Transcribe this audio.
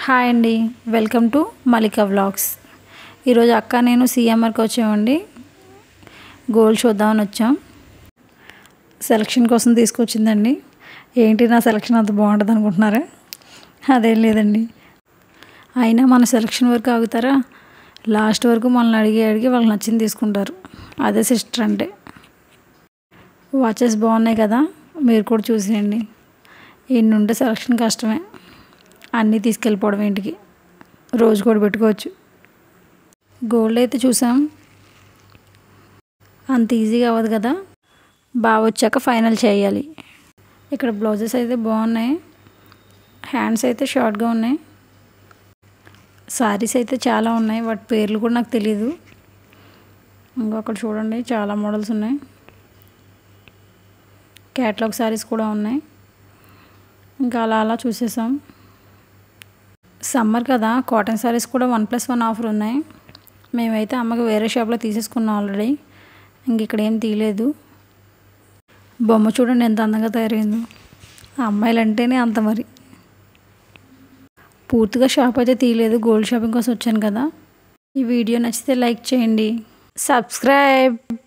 hi అండి welcome to Malika vlogs ఈరోజు అక్క నేను సిఎంఆర్కి వచ్చామండి గోల్డ్ చూద్దామని వచ్చాం సెలక్షన్ కోసం తీసుకొచ్చిందండి ఏంటి నా సెలక్షన్ అంత బాగుంటుంది అనుకుంటున్నారా అదేం లేదండి అయినా మన సెలక్షన్ వరకు ఆగుతారా లాస్ట్ వరకు మనల్ని అడిగి అడిగి వాళ్ళకి నచ్చింది తీసుకుంటారు అదే సిస్టర్ అంటే వాచెస్ బాగున్నాయి కదా మీరు కూడా చూసేయండి ఎన్ని ఉంటే సెలక్షన్ కష్టమే అన్నీ తీసుకెళ్ళిపోవడం ఇంటికి రోజు కూడా పెట్టుకోవచ్చు గోల్డ్ అయితే చూసాం అంత ఈజీగా అవ్వదు కదా బాగా వచ్చాక ఫైనల్ చేయాలి ఇక్కడ బ్లౌజెస్ అయితే బాగున్నాయి హ్యాండ్స్ అయితే షార్ట్గా ఉన్నాయి సారీస్ అయితే చాలా ఉన్నాయి వాటి పేర్లు కూడా నాకు తెలియదు ఇంకొకటి చూడండి చాలా మోడల్స్ ఉన్నాయి క్యాట్లాగ్ సారీస్ కూడా ఉన్నాయి ఇంకా అలా అలా చూసేసాం సమ్మర్ కదా కాటన్ సారీస్ కూడా వన్ ప్లస్ వన్ ఆఫర్ ఉన్నాయి మేమైతే అమ్మకి వేరే షాప్లో తీసేసుకున్నాం ఆల్రెడీ ఇంక ఇక్కడ ఏం తీయలేదు బొమ్మ చూడండి ఎంత అందంగా తయారైందో అమ్మాయిలు అంటేనే అంత మరి పూర్తిగా షాప్ అయితే తీయలేదు గోల్డ్ షాపింగ్ కోసం వచ్చాను కదా ఈ వీడియో నచ్చితే లైక్ చేయండి సబ్స్క్రైబ్